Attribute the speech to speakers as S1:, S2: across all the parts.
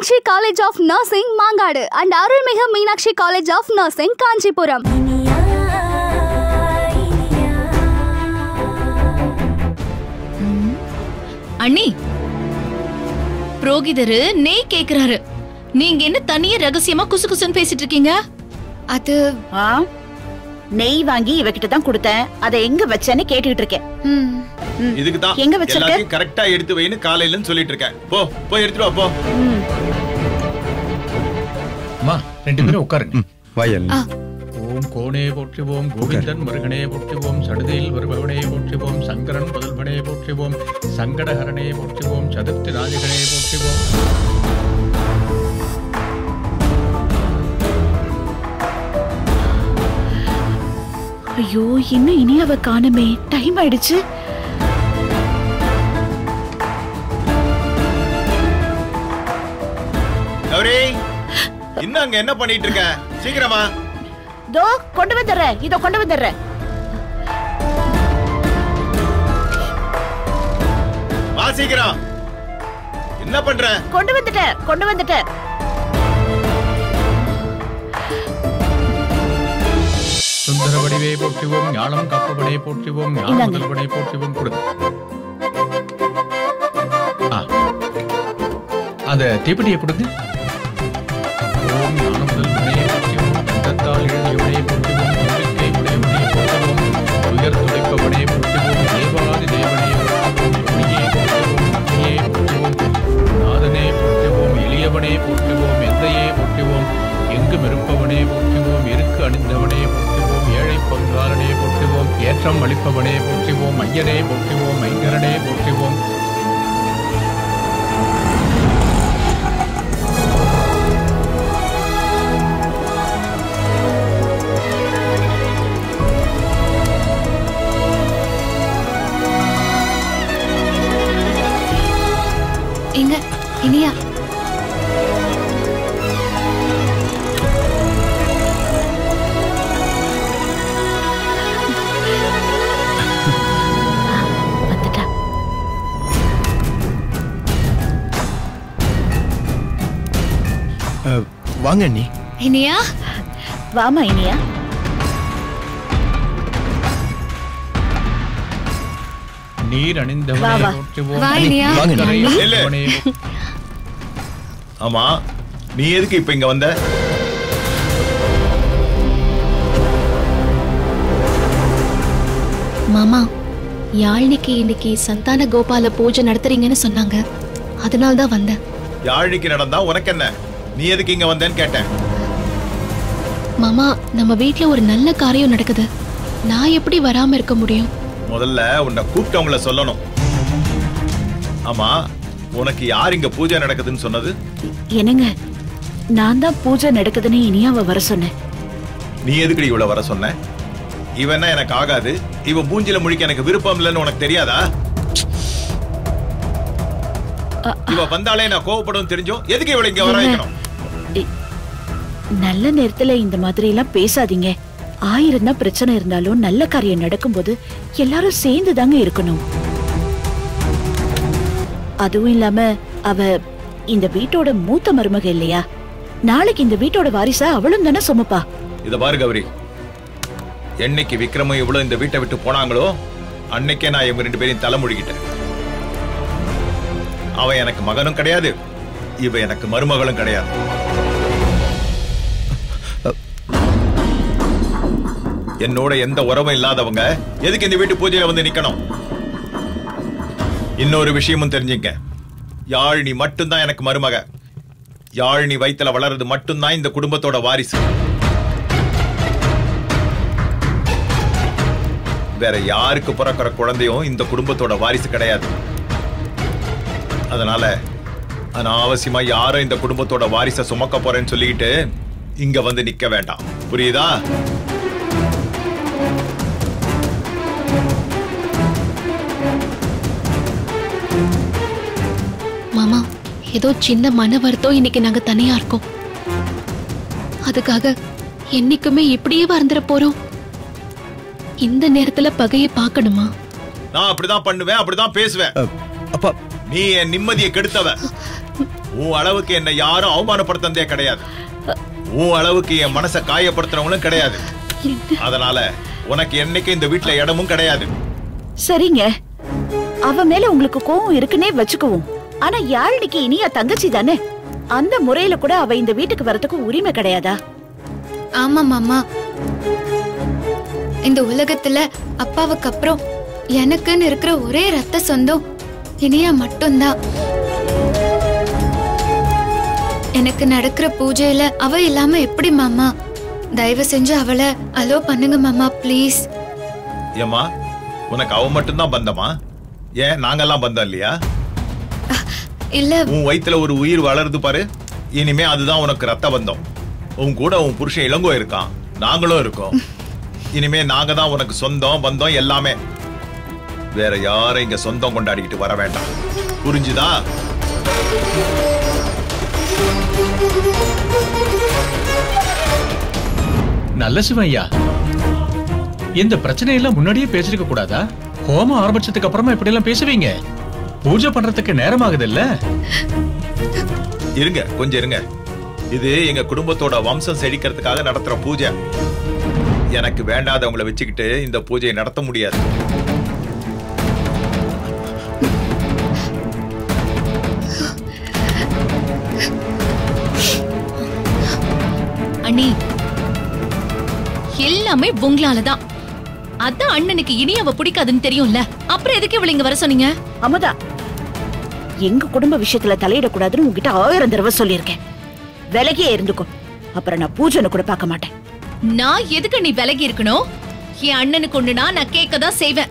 S1: Meenakshi college of nursing Mangadu and Arulmigu Meenakshi college of nursing Kanchipuram
S2: அண்ணி புரோகிதரு நெய் கேக்குறாரு நீங்க என்ன தனியா ரகசியமா குசு குசுன்னு பேசிட்டு இருக்கீங்க
S1: அது
S3: ஆ? நெய் வாங்கி இவகிட்ட தான் கொடுத்தேன் அதை எங்க வச்சேன்னு கேட்டுக்கிட்டு இருக்கேன்
S1: ம்,
S4: இதுக்கு தான்
S3: எங்க வச்சிருக்க?
S4: எல்லாத்தையும் கரெக்டா எடுத்து வைன்னு காலையிலன்னு சொல்லிட்டு இருக்கேன் போ போய் எடுத்துட்டு வா போ
S5: அம்மா ரெண்டு பேரும் உட்காருங்க
S6: வயல்
S5: ஓம் கோணே போற்றுவோம் கோவிந்தன் முருகனே போற்றுவோம் சடுதியில் வருபவனே போற்றுவோம் சங்கரன் முதல்வனே போற்றுவோம் சங்கடஹரனே போற்றுவோம் சதுர்த்தி ராஜகனே போற்றுவோம்
S3: ஐயோ இன்னும் இனி அவ காணுமே டைம் ஆயிடுச்சு
S4: கௌரி இன்னும் அங்க என்ன பண்ணிட்டு இருக்க சீக்கிரமா
S3: தோ கொண்டு வந்துடுறேன் இதோ கொண்டு வந்துடுறேன்
S4: வா சீக்கிரம் என்ன பண்ற
S3: கொண்டு வந்துட்டேன் கொண்டு வந்துட்டேன்
S5: சுந்தர வடிவே போற்றுவோம் ஞானம் காப்பவனே போற்றுவோம் ஞான
S3: இந்தாங்க.
S5: முதல்வனே போற்றுவோம் கொடு ஆ. அந்த தீப்பெட்டியை கொடுங்க ஓம் ஞான முதல்வனே போற்றுவோம் தந்தத்தால் எழுதியவனே போற்றுவோம் நம்பிக்கை உடையவனே போற்றுவோம் உயர் துடைப்பவனே போற்றுவோம் தேவாதி தேவனே போற்றுவோம் ஒளியே போற்றுவோம் நன்மையே போற்றுவோம் நாதனே போற்றுவோம் எளியவனே போற்றுவோம் எந்தையே போற்றுவோம் எங்கும் இருப்பவனே போற்றுவோம் இருக்கு அணிந்தவனே போற்றுவோம் ஏழை பங்காளனே போற்றுவோம் ஏற்றம் அளிப்பவனே போற்றுவோம் ஐயனே போற்றுவோம் ஐங்கரனே போற்றுவோம்
S1: இங்க இனியா
S3: வந்துட்டா
S6: அஹ், வாங்க அண்ணி
S1: இனியா
S3: வாமா இனியா
S5: நீர் அணிந்தவனே
S3: வா, வா.
S5: போற்றுவோம்
S1: வா, இனியா.
S6: வாங்க,
S5: கரை
S6: அண்ணி.
S5: அணிந்தவனே
S4: ஆமா நீ எதுக்கு இப்ப இங்க வந்த
S2: மாமா யாழ்னிக்கு இன்னைக்கு சந்தான கோபால பூஜை நடத்துறீங்கன்னு சொன்னாங்க அதனால தான் வந்தேன்
S4: யாழினிக்கு நடந்தா உனக்கு என்ன நீ எதுக்கு இங்க வந்தேன்னு கேட்டேன்
S2: மாமா நம்ம வீட்ல ஒரு நல்ல காரியம் நடக்குது நான் எப்படி வராம இருக்க முடியும்
S4: முதல்ல உன்னை கூப்பிட்டவங்கள சொல்லணும் ஆமா உனக்கு யார் இங்க பூஜை நடக்குதுன்னு சொன்னது
S3: என்னங்க நான் தான் பூஜை நடக்குதுன்னு இனியாவை வர சொன்னேன்
S4: நீ எதுக்குடி இவ்வளவு வர சொன்ன இவன்னா எனக்கு ஆகாது இவன் மூஞ்சில முழிக்க எனக்கு விருப்பம் இல்லைன்னு உனக்கு தெரியாதா இவ வந்தாலே நான் கோவப்படும் தெரிஞ்சோம் எதுக்கு இவளை இங்க வர வைக்கணும்
S3: இ- நல்ல நேரத்துல இந்த மாதிரி எல்லாம் பேசாதீங்க ஆயிரம் தான் பிரச்சனை இருந்தாலும் நல்ல காரியம் நடக்கும்போது எல்லாரும் சேர்ந்து தாங்க இருக்கணும் அதுவும் இல்லாம அவ இந்த வீட்டோட மூத்த மருமக இல்லையா நாளைக்கு இந்த வீட்டோட வாரிசா அவளும் தானே சுமப்பா
S4: இத பாரு கௌரி என்னைக்கு விக்ரமும் இவ்வளவு இந்த வீட்டை விட்டு போனாங்களோ அன்னைக்கே நான் இவங்க ரெண்டு பேரையும் தலை முழுகிட்டேன் அவன் எனக்கு மகனும் கிடையாது இவ எனக்கு மருமகளும் கிடையாது என்னோட எந்த உறவும் இல்லாதவங்க எதுக்கு இந்த வீட்டு பூஜையில வந்து நிக்கணும் இன்னொரு விஷயமும் தெரிஞ்சுங்க யாழினி மட்டும்தான் எனக்கு மருமக யாழினி வயித்துல வளர்றது மட்டும்தான் இந்த குடும்பத்தோட வாரிசு வேற யாருக்கு பிறக்கிற குழந்தையும் இந்த குடும்பத்தோட வாரிசு கிடையாது அதனால அனாவசியமா யாரும் இந்த குடும்பத்தோட வாரிசை சுமக்க போறேன்னு சொல்லிக்கிட்டு இங்க வந்து நிக்க வேண்டாம் புரியுதா
S2: மாமா ஏதோ சின்ன மன வருத்தம் இன்னைக்கு நாங்க தனியா இருக்கோம் அதுக்காக என்னைக்குமே இப்படியே வந்துட போறோம் இந்த நேரத்துல பகையை பார்க்கணுமா
S4: நான் அப்படிதான் பண்ணுவேன் அப்படிதான் பேசுவேன்
S6: அஹ், அப்பா
S4: நீ என் நிம்மதியை கெடுத்தவ உன் அளவுக்கு என்ன யாரும் அவமானப்படுத்ததே கிடையாது உன் அளவுக்கு என் மனசை காயப்படுத்துறவங்களும் கிடையாது அதனால உனக்கு என்னைக்கு இந்த வீட்ல இடமும் கிடையாது
S3: சரிங்க அவ மேல உங்களுக்கு கோவம் இருக்குன்னே வச்சுக்குவோம் ஆனா யாழ்னிக்கு இனியா தங்கச்சி தானே அந்த முறையில கூட அவ இந்த வீட்டுக்கு வரதுக்கு உரிமை கிடையாதா
S2: ஆமா மாமா இந்த உலகத்துல அப்பாவுக்கு அப்புறம் எனக்குன்னு இருக்கிற ஒரே ரத்த சொந்தம் இனியா மட்டும்தான் எனக்கு நடக்கிற பூஜையில அவ இல்லாம எப்படி மாமா தயவு செஞ்சு அவளை அலோ பண்ணுங்க மாமா ப்ளீஸ்
S4: ஏம்மா உனக்கு அவ மட்டும்தான் பந்தமா ஏன் நாங்கெல்லாம் பந்தம் இல்லையா
S2: இல்ல
S4: உன் வயித்துல ஒரு உயிர் வளருது பாரு இனிமே அதுதான் உனக்கு ரத்த பந்தம் உன் கூட உன் புருஷன் இளங்கோ இருக்கான் நாங்களும் இருக்கோம் இனிமே நாங்க தான் உனக்கு சொந்தம் பந்தம் எல்லாமே வேற யாரும் இங்க சொந்தம் கொண்டாடிக்கிட்டு வர வேண்டாம் புரிஞ்சுதா
S5: நல்ல சிவையா இந்த பிரச்சனையெல்லாம் முன்னாடியே பேசிருக்க கூடாதா ஹோமம் ஆரம்பிச்சதுக்கு அப்புறமா இப்படி எல்லாம் பேசுவீங்க பூஜை பண்றதுக்கு நேரம் ஆகுது இல்ல
S4: இருங்க கொஞ்சம் இருங்க இது எங்க குடும்பத்தோட வம்சம் செழிக்கிறதுக்காக நடத்துற பூஜை எனக்கு வேண்டாதவங்கள வச்சுக்கிட்டு இந்த பூஜையை நடத்த முடியாது
S6: அண்ணி எல்லாமே உங்களால தான் அதான் அண்ணனுக்கு இனி அவ பிடிக்காதுன்னு தெரியும்ல அப்புறம் எதுக்கு இவள இங்க வர சொன்னீங்க
S3: அமுதா எங்க குடும்ப விஷயத்துல தலையிடக்கூடாதுன்னு உங்ககிட்ட ஆயிரம் தடவை சொல்லியிருக்கேன் விலகியே இருந்துக்கோ அப்புறம் நான் பூஜனை கூட பார்க்க மாட்டேன்
S6: நான் எதுக்கு நீ விலகி இருக்கணும் என் அண்ணனுக்கு ஒண்ணுனா நான் கேட்க தான் செய்வேன்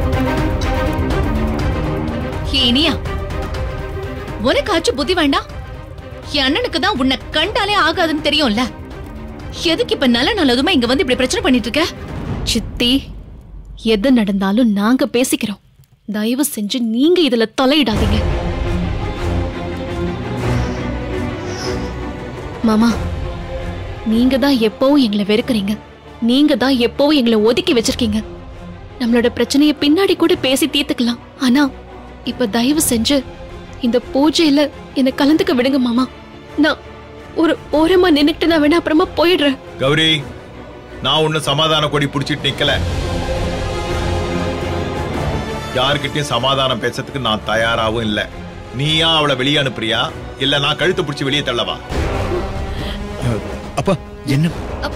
S6: ஏ இனியா உனக்காச்சும் புத்தி வேண்டாம் என் அண்ணனுக்கு தான் உன்னை கண்டாலே ஆகாதுன்னு தெரியும்ல எதுக்கு இப்ப நல்ல நல்லதுமா இங்க வந்து இப்படி பிரச்சனை பண்ணிட்டு இருக்க
S2: சித்தி எது நடந்தாலும் நாங்க பேசிக்கிறோம் தயவு செஞ்சு நீங்க இதுல தலையிடாதீங்க மாமா நீங்க தான் எப்பவும் எங்களை வெறுக்கறீங்க நீங்க தான் எப்பவும் எங்களை ஒதுக்கி வச்சிருக்கீங்க நம்மளோட பிரச்சனைய பின்னாடி கூட பேசி தீர்த்துக்கலாம் ஆனா இப்ப தயவு செஞ்சு இந்த பூஜையில என்னை கலந்துக்க விடுங்க மாமா நான் ஒரு ஓரமா நின்னுட்டு நான் வேணா அப்புறமா போயிடுறேன்
S4: கௌரி நான் ஒன்னும் சமாதான கொடி புடிச்சிட்டு நிக்கல யார்கிட்டயும் சமாதானம் பேசுறதுக்கு நான் தயாராவும் இல்ல நீயா அவளை வெளியே அனுப்புறியா இல்ல நான் கழுத்து பிடிச்சி வெளியே தள்ளவா
S7: அப்பா என்ன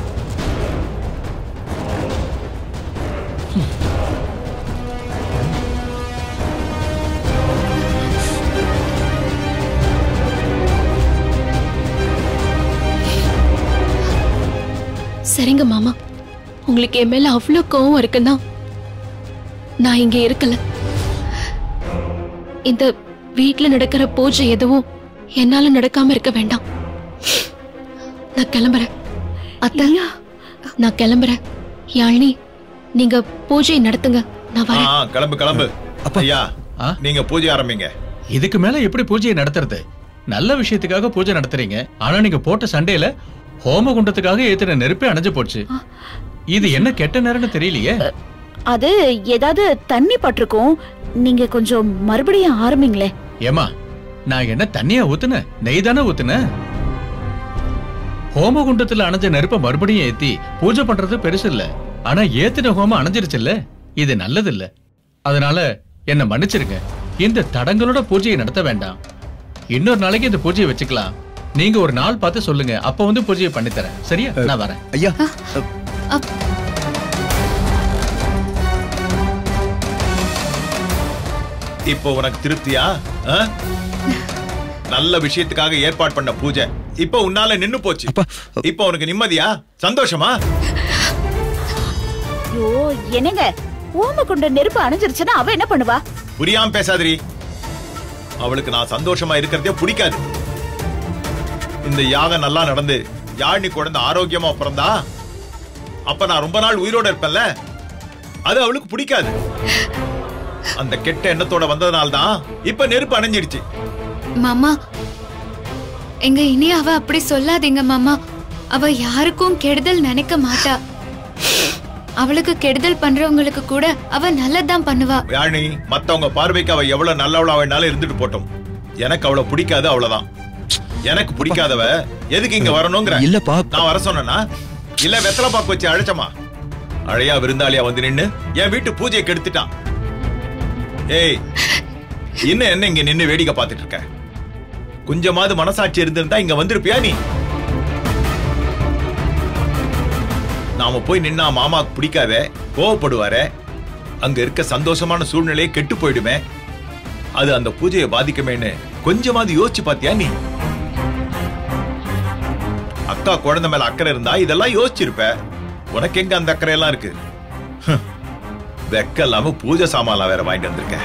S2: சரிங்க மாமா உங்களுக்கு என் மேல அவ்வளோ கோவம் இருக்குன்னா நான் இங்க இருக்கல இந்த வீட்ல நடக்கிற பூஜை எதுவும் என்னால நடக்காம இருக்க வேண்டாம் நான் கிளம்புறேன் அத்தை நான் கிளம்புறேன் யாழினி நீங்க பூஜை நடத்துங்க நான்
S4: ஆ,
S2: வரேன்
S4: ஆ, கிளம்பு கிளம்பு ஐயா
S5: ஆ?
S4: நீங்க பூஜை ஆரம்பிங்க
S5: இதுக்கு மேல எப்படி பூஜையை நடத்துறது நல்ல விஷயத்துக்காக பூஜை நடத்துறீங்க ஆனா நீங்க போட்ட சண்டையில ஹோம குண்டத்துக்காக ஏத்துன நெருப்பே அணைஞ்சு போச்சு இது என்ன கெட்ட நேரம்னு தெரியலையே
S3: அது ஏதாவது தண்ணி பட்டிருக்கும் நீங்க கொஞ்சம் மறுபடியும் ஆரம்பிங்களே
S5: ஏமா நான் என்ன தண்ணியா ஊத்துனேன் நெய் தானே ஊத்துனேன் ஹோம குண்டத்துல அணைஞ்ச நெருப்ப மறுபடியும் ஏத்தி பூஜை பண்றது பெருசு இல்ல ஆனா ஏத்தின ஹோமம் அணைஞ்சிருச்சுல்ல இது நல்லது இல்ல அதனால என்ன மன்னிச்சிருங்க இந்த தடங்களோட பூஜையை நடத்த வேண்டாம் இன்னொரு நாளைக்கு இந்த பூஜையை வச்சுக்கலாம் நீங்க ஒரு நாள் பார்த்து சொல்லுங்க அப்ப வந்து பூஜையை பண்ணித்தரேன் சரியா நான் வரேன்
S7: ஐயா
S4: இப்போ உனக்கு திருப்தியா ஆ? நல்ல விஷயத்துக்காக ஏற்பாடு பண்ண பூஜை இப்போ உன்னால நின்னு போச்சு
S7: அப்பா.
S4: இப்போ உனக்கு நிம்மதியா சந்தோஷமா
S3: ஐயோ என்னங்க ஓம கொண்ட நெருப்பு அணைஞ்சிருச்சுன்னா அவ என்ன பண்ணுவா
S4: புரியாம பேசாதரி அவளுக்கு நான் சந்தோஷமா இருக்கிறதே பிடிக்காது இந்த யாகம் நல்லா நடந்து யாழினி குழந்தை ஆரோக்கியமா பிறந்தா அப்ப நான் ரொம்ப நாள் உயிரோட இருப்பேன்ல அது அவளுக்கு பிடிக்காது அந்த கெட்ட எண்ணத்தோட வந்ததுனால தான் இப்ப நெருப்பு அணைஞ்சிடுச்சு
S2: மாமா எங்க இனி அவ அப்படி சொல்லாதீங்க மாமா அவ யாருக்கும் கெடுதல் நினைக்க மாட்டா அவளுக்கு கெடுதல் பண்றவங்களுக்கு கூட அவ நல்லதுதான் பண்ணுவா
S4: யாழினி மத்தவங்க பார்வைக்கு அவ எவ்வளவு நல்லவளா வேணாலும் இருந்துட்டு போட்டோம் எனக்கு அவளை பிடிக்காது அவ்வளவுதான் எனக்கு பிடிக்காதவ எதுக்கு இங்க வரணுங்கிற
S7: இல்லப்பா.
S4: நான் வர சொன்னேனா இல்ல வெத்தலை பாக்கு வச்சு அழைச்சமா அழையா விருந்தாளியா வந்து நின்னு என் வீட்டு பூஜையை கெடுத்துட்டான் ஏய் இன்னும் என்ன இங்க நின்னு வேடிக்கை பார்த்துட்டு இருக்க கொஞ்சமாவது மனசாட்சி இருந்திருந்தா இங்க வந்திருப்பியா நீ நாம போய் நின்னா மாமாக்கு பிடிக்காதே கோவப்படுவாரே அங்க இருக்க சந்தோஷமான சூழ்நிலையே கெட்டு போயிடுமே அது அந்த பூஜையை பாதிக்குமேன்னு கொஞ்சமாவது யோசிச்சு பாத்தியா நீ அக்கா குழந்தை மேல அக்கறை இருந்தா இதெல்லாம் யோசிச்சிருப்ப உனக்கு எங்க அந்த அக்கறை எல்லாம் இருக்கு ஹம். வெக்க இல்லாம பூஜை சாமான்லாம் வேற வாங்கிட்டு வந்திருக்க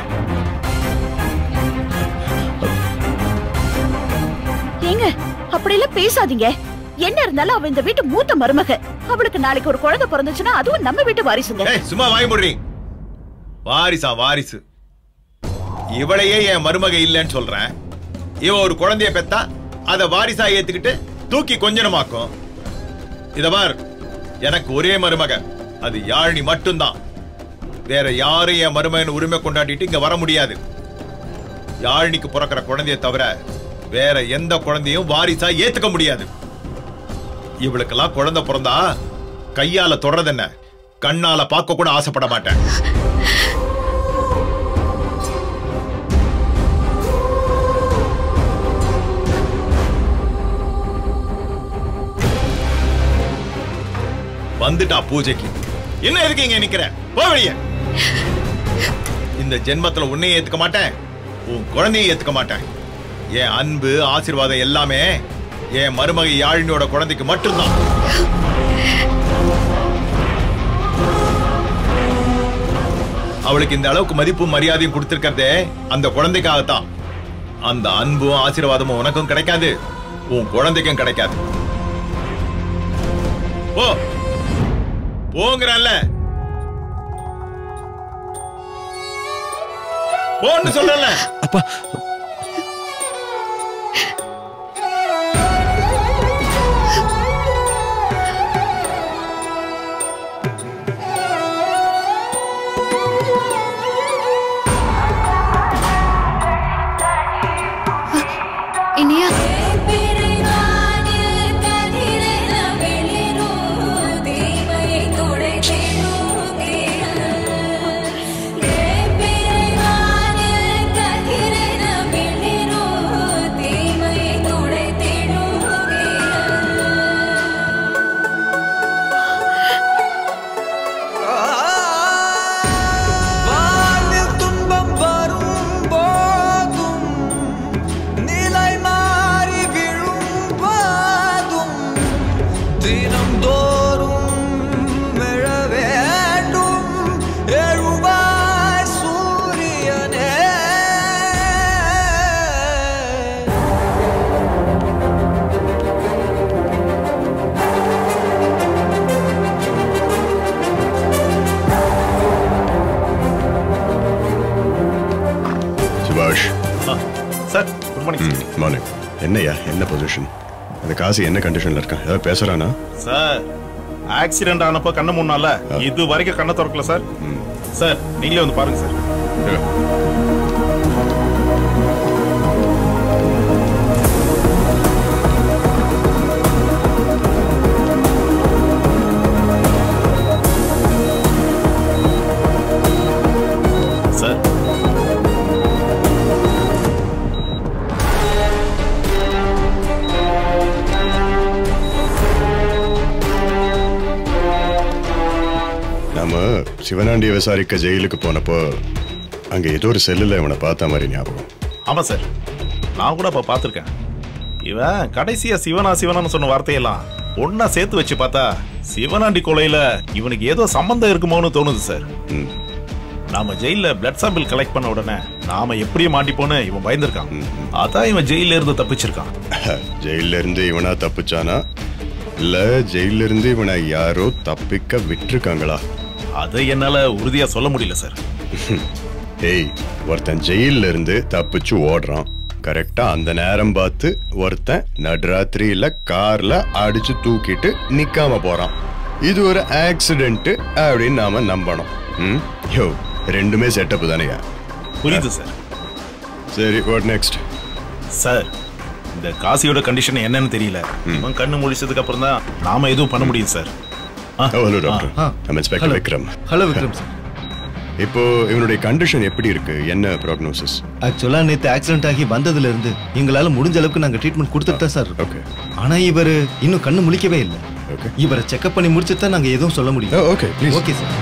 S3: ஏங்க அப்படி எல்லாம் பேசாதீங்க என்ன இருந்தாலும் அவ இந்த வீட்டு மூத்த மருமக அவளுக்கு நாளைக்கு ஒரு குழந்தை பிறந்துச்சுன்னா அதுவும் நம்ம வீட்டு வாரிசுங்க
S4: ஏய் சும்மா வாங்கி முடுறீ வாரிசா வாரிசு இவளையே என் மருமக இல்லைன்னு சொல்றேன் இவ ஒரு குழந்தைய பெத்தா அத வாரிசா ஏத்துக்கிட்டு தூக்கி கொஞ்சனமாக்கும் இத பார் எனக்கு ஒரே மருமக அது யாழினி மட்டும்தான் வேற யாரும் என் மருமகன் உரிமை கொண்டாடிட்டு இங்க வர முடியாது யாழினிக்கு பிறக்கிற குழந்தைய தவிர வேற எந்த குழந்தையும் வாரிசா ஏத்துக்க முடியாது இவளுக்கெல்லாம் குழந்தை பிறந்தா கையால தொடறது என்ன கண்ணால பார்க்க கூட ஆசைப்பட மாட்டேன் வந்துட்டா பூஜைக்கு என்ன இருக்கீங்க நிக்கிற போ வெளியே இந்த ஜென்மத்துல உன்னையும் ஏத்துக்க மாட்டேன் உன் குழந்தையும் ஏத்துக்க மாட்டேன் என் அன்பு ஆசீர்வாதம் எல்லாமே என் மருமக யாழினியோட குழந்தைக்கு மட்டும்தான் அவளுக்கு இந்த அளவுக்கு மதிப்பும் மரியாதையும் கொடுத்திருக்கிறதே அந்த குழந்தைக்காகத்தான் அந்த அன்பும் ஆசீர்வாதமும் உனக்கும் கிடைக்காது உன் குழந்தைக்கும் கிடைக்காது போ போங்கிறல்ல போன்னு சொல்லல
S7: அப்பா
S2: இனியா
S8: வாழ்வில் துன்பம் வரும் போதும் நிலை மாறி விழும் போதும் தினம்தோறும் எழ வேண்டும் எழுவாய் சூரியனே
S9: சுபாஷ்
S10: சார் குட் மார்னிங்
S9: மார்னிங் என்னய்யா என்ன பொசிஷன் அந்த காசு என்ன கண்டிஷன்ல இருக்கான் ஏதாவது பேசுறானா
S10: சார் ஆக்சிடென்ட் ஆனப்போ கண்ணை முன்னால இது வரைக்கும் கண்ணை திறக்கல சார் சார் நீங்களே வந்து பாருங்க சார் சார்
S9: நாம சிவனாண்டிய விசாரிக்க ஜெயிலுக்கு போனப்போ அங்க ஏதோ ஒரு செல்லுல இவனை பார்த்த மாதிரி ஞாபகம்
S10: ஆமா சார் நான் கூட அப்ப பார்த்திருக்கேன் இவன் கடைசியா சிவனா சிவனான்னு சொன்ன வார்த்தையெல்லாம் ஒன்னா சேர்த்து வச்சு பார்த்தா சிவனாண்டி கொலையில இவனுக்கு ஏதோ சம்பந்தம் இருக்குமோன்னு தோணுது சார்
S9: ம்.
S10: நாம ஜெயில பிளட் சாம்பிள் கலெக்ட் பண்ண உடனே நாம எப்படியே மாட்டிப்போன்னு இவன் பயந்திருக்கான் அதான் இவன் ஜெயில இருந்து தப்பிச்சிருக்கான்
S9: ஜெயில இருந்து இவனா தப்பிச்சானா இல்ல ஜெயில இருந்து இவனை யாரோ தப்பிக்க விட்டிருக்காங்களா
S10: அதை என்னால உறுதியா சொல்ல முடியல சார்
S9: ஏய் ஒருத்தன் ஜெயில்ல இருந்து தப்பிச்சு ஓடுறான் கரெக்டா அந்த நேரம் பார்த்து ஒருத்தன் நடுராத்திரியில கார்ல அடிச்சு தூக்கிட்டு நிக்காம போறான் இது ஒரு ஆக்சிடென்ட் அப்படின்னு நாம நம்பணும் ம்? யோ ரெண்டுமே செட்டப் தானேயா
S10: புரியுது சார்
S9: சரி வாட் நெக்ஸ்ட்
S10: சார் இந்த காசியோட கண்டிஷன் என்னன்னு தெரியல இவன் கண்ணு முழிச்சதுக்கு அப்புறம் தான் நாம எதுவும் பண்ண முடியும் சார் ஆ,
S9: ஹலோ டாக்டர்
S7: ஆ.
S9: நம்ம inspector Vikram
S7: hello Vikram sir
S9: இப்போ இவனுடைய கண்டிஷன் எப்படி இருக்கு என்ன ப்ராக்னோசிஸ்
S7: ஆக்சுவலா நேத்து ஆக்சிடென்ட் ஆகி வந்ததுல இருந்து எங்களால முடிஞ்ச அளவுக்கு நாங்க ட்ரீட்மெண்ட் கொடுத்துட்டு தான் சார் இருக்கோம்.
S9: ஓகே
S7: ஆனா இவர் இன்னும் கண்ணு முழிக்கவே இல்லை
S9: ஓகே
S7: இவரை செக்அப் பண்ணி முடிச்சுட்டு தான் நாங்க எதுவும் சொல்ல முடியும்
S9: ஓகே ப்ளீஸ்
S7: ஓகே சார்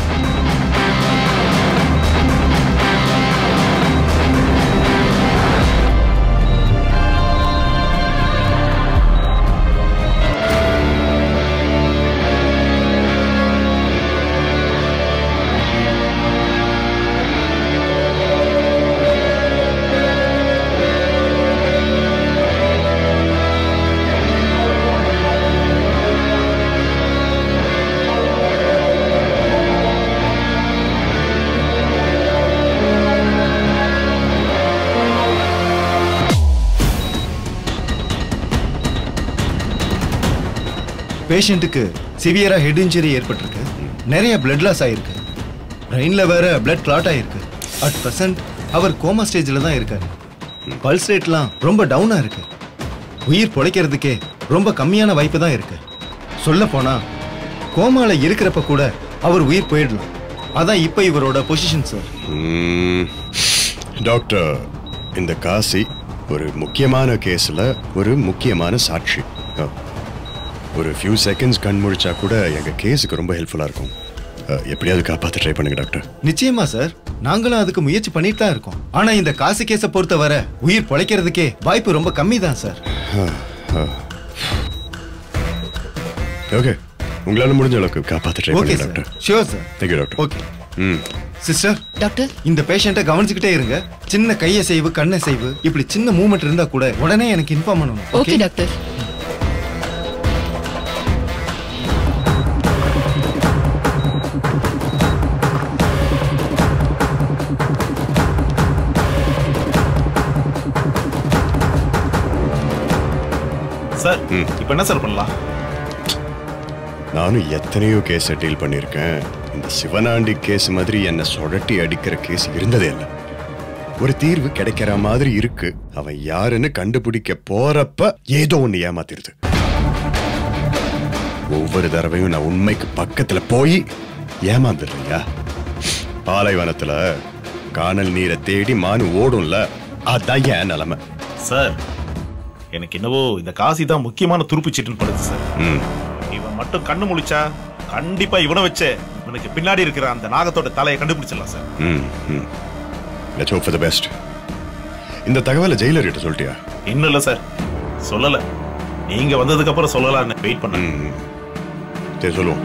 S7: பேஷண்ட்டுக்கு சிவியரா ஹெட் இன்ஜுரி ஏற்பட்டிருக்கு நிறைய பிளட் லாஸ் ஆயிருக்கு பிரெயின்ல வேற பிளட் கிளாட் ஆயிருக்கு அட் பிரசன்ட் அவர் கோமா ஸ்டேஜ்ல தான் இருக்காரு பல்ஸ் ரேட்லாம் ரொம்ப டவுனா இருக்கு உயிர் பொழைக்கிறதுக்கே ரொம்ப கம்மியான வாய்ப்பு தான் இருக்கு சொல்ல போனா கோமால இருக்கிறப்ப கூட அவர் உயிர் போயிடலாம் அதான் இப்ப இவரோட பொசிஷன் சார்
S9: ம், டாக்டர் இந்த காசி ஒரு முக்கியமான கேஸ்ல ஒரு முக்கியமான சாட்சி அ, ஒரு ஃபியூ செகண்ட்ஸ் கண் முழிச்சா கூட எங்க கேஸுக்கு ரொம்ப ஹெல்ப்ஃபுல்லா இருக்கும் அ, எப்படியாவது காப்பாத்த ட்ரை பண்ணுங்க டாக்டர்
S7: நிச்சயமா சார் நாங்களும் அதுக்கு முயற்சி பண்ணிட்டு தான் இருக்கோம் ஆனா இந்த காசு கேஸ பொறுத்தவரை உயிர் பொழைக்கிறதுக்கே வாய்ப்பு ரொம்ப கம்மி தான் சார்
S9: ஓகே உங்களால முடிஞ்ச அளவுக்கு காப்பாத்த ட்ரை
S7: ஓகே
S9: பண்ணுங்க
S7: sir
S9: doctor
S7: sure sir
S9: thank you doctor
S7: okay
S9: ம்
S7: சிஸ்டர்
S6: டாக்டர்
S7: இந்த பேஷண்ட்டை கவனிச்சுக்கிட்டே இருங்க சின்ன கையசைவு கண்ணசைவு இப்படி சின்ன மூமெண்ட் இருந்தா கூட உடனே எனக்கு இன்ஃபார்ம் பண்ணணும்
S6: ஓகே டாக்டர்
S10: சார் இப்போ என்ன சார் பண்ணலாம்
S9: நானும் எத்தனையோ கேஸை டீல் பண்ணியிருக்கேன் இந்த சிவனாண்டி கேஸ் மாதிரி என்னை சொடட்டி அடிக்கிற கேஸ் இருந்ததே இல்லை ஒரு தீர்வு கிடைக்கிற மாதிரி இருக்கு அவன் யாருன்னு கண்டுபிடிக்க போறப்ப ஏதோ ஒண்ணு ஏமாத்திருது ஒவ்வொரு தடவையும் நான் உண்மைக்கு பக்கத்துல போய் ஏமாந்துடுறியா பாலைவனத்துல காணல் நீரை தேடி மானு ஓடும்ல அதான் என் நிலைமை
S10: சார் எனக்கு என்னவோ இந்த காசி தான் முக்கியமான துருப்பு சீட்டுன்னு படுது சார்
S9: ம்
S10: இவன் மட்டும் கண்ணு முழிச்சா கண்டிப்பா இவனை வச்சு இவனுக்கு பின்னாடி இருக்கிற அந்த நாகத்தோட தலையை கண்டுபிடிச்சிடலாம் சார்
S9: ம் ம் let's hope for the best இந்த தகவலை ஜெயிலர் கிட்ட சொல்லிட்டியா
S10: இன்னும் இல்ல சார் சொல்லல நீங்க வந்ததுக்கு அப்புறம் சொல்லலாம்னு வெயிட் பண்ணேன்
S9: ம் சரி சொல்லுவோம்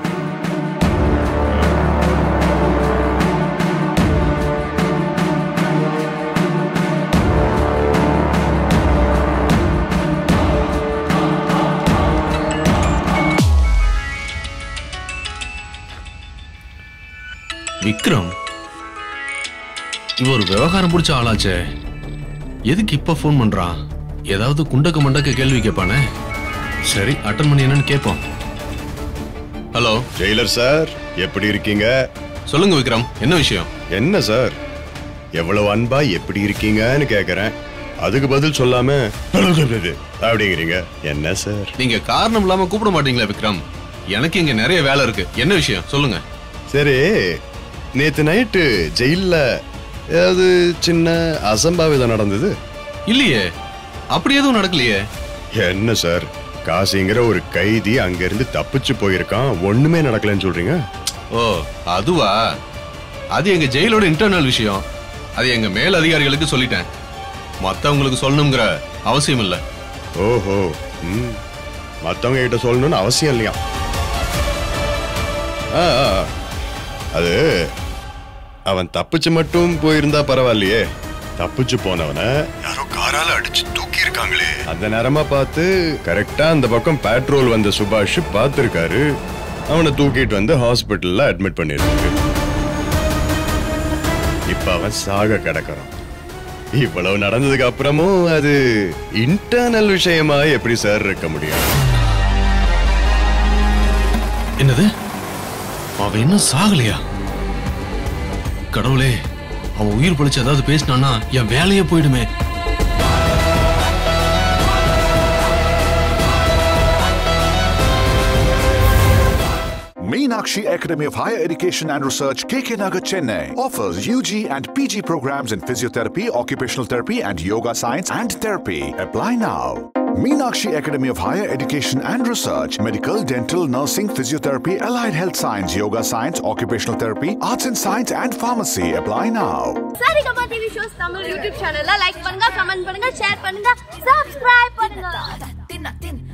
S5: விக்ரம் இவ ஒரு விவகாரம் பிடிச்ச ஆளாச்சே எதுக்கு இப்ப ஃபோன் பண்றான் ஏதாவது குண்டக்க மண்டக்க கேள்வி கேட்பானே சரி அட்டன் பண்ணி என்னன்னு கேட்போம் ஹலோ
S9: ஜெயிலர் சார் எப்படி இருக்கீங்க
S5: சொல்லுங்க விக்ரம் என்ன விஷயம்
S9: என்ன சார் எவ்வளவு அன்பா எப்படி இருக்கீங்கன்னு கேக்குறேன் அதுக்கு பதில் சொல்லாம அப்படிங்கிறீங்க என்ன சார்
S5: நீங்க காரணம் இல்லாம கூப்பிட மாட்டீங்களா விக்ரம் எனக்கு இங்க நிறைய வேலை இருக்கு என்ன விஷயம் சொல்லுங்க
S9: சரி நேத்து நைட்டு ஜெயில்ல ஏதாவது சின்ன அசம்பாவிதம் நடந்தது
S5: இல்லையே அப்படி எதுவும் நடக்கலையே
S9: என்ன சார் காசிங்கிற ஒரு கைதி அங்கிருந்து தப்பிச்சு போயிருக்கான் ஒண்ணுமே நடக்கலன்னு சொல்றீங்க
S5: ஓ அதுவா அது எங்க ஜெயிலோட இன்டர்னல் விஷயம் அது எங்க மேல் அதிகாரிகளுக்கு சொல்லிட்டேன் மத்தவங்களுக்கு சொல்லணுங்கிற அவசியம் இல்ல
S9: ஓஹோ ம் மத்தவங்க கிட்ட சொல்லணும்னு அவசியம் இல்லையா ஆ, ஆ, ஆ. அது அவன் தப்பிச்சு மட்டும் போயிருந்தா பரவாயில்லையே தப்பிச்சு போனவன யாரோ காரால அடிச்சு தூக்கி இருக்காங்களே அந்த நேரமா பார்த்து கரெக்டா அந்த பக்கம் பெட்ரோல் வந்த சுபாஷ் பார்த்திருக்காரு அவனை தூக்கிட்டு வந்து ஹாஸ்பிட்டல்ல அட்மிட் பண்ணிருக்காரு இப்ப அவன் சாக கிடக்குறான் இவ்வளவு நடந்ததுக்கு அப்புறமும் அது இன்டர்னல் விஷயமா எப்படி சார் இருக்க முடியும்
S5: என்னது அவன் இன்னும் சாகலையா கடவுளே அவன் உயிர் பிழைச்சு ஏதாவது பேசினானா என் வேலையே போயிடுமே
S11: Meenakshi Academy of Higher Education and Research, KK Nagar, Chennai, offers UG and PG programs in physiotherapy, occupational therapy, and yoga science and therapy. Apply now. Meenakshi Academy of Higher Education and Research, Medical, Dental, Nursing, Physiotherapy, Allied Health Science, Yoga Science, Occupational Therapy, Arts and Science, and Pharmacy. Apply now.
S12: Saregama TV shows Tamil YouTube சேனல்ல like பண்ணுங்க comment பண்ணுங்க share பண்ணுங்க subscribe பண்ணுங்க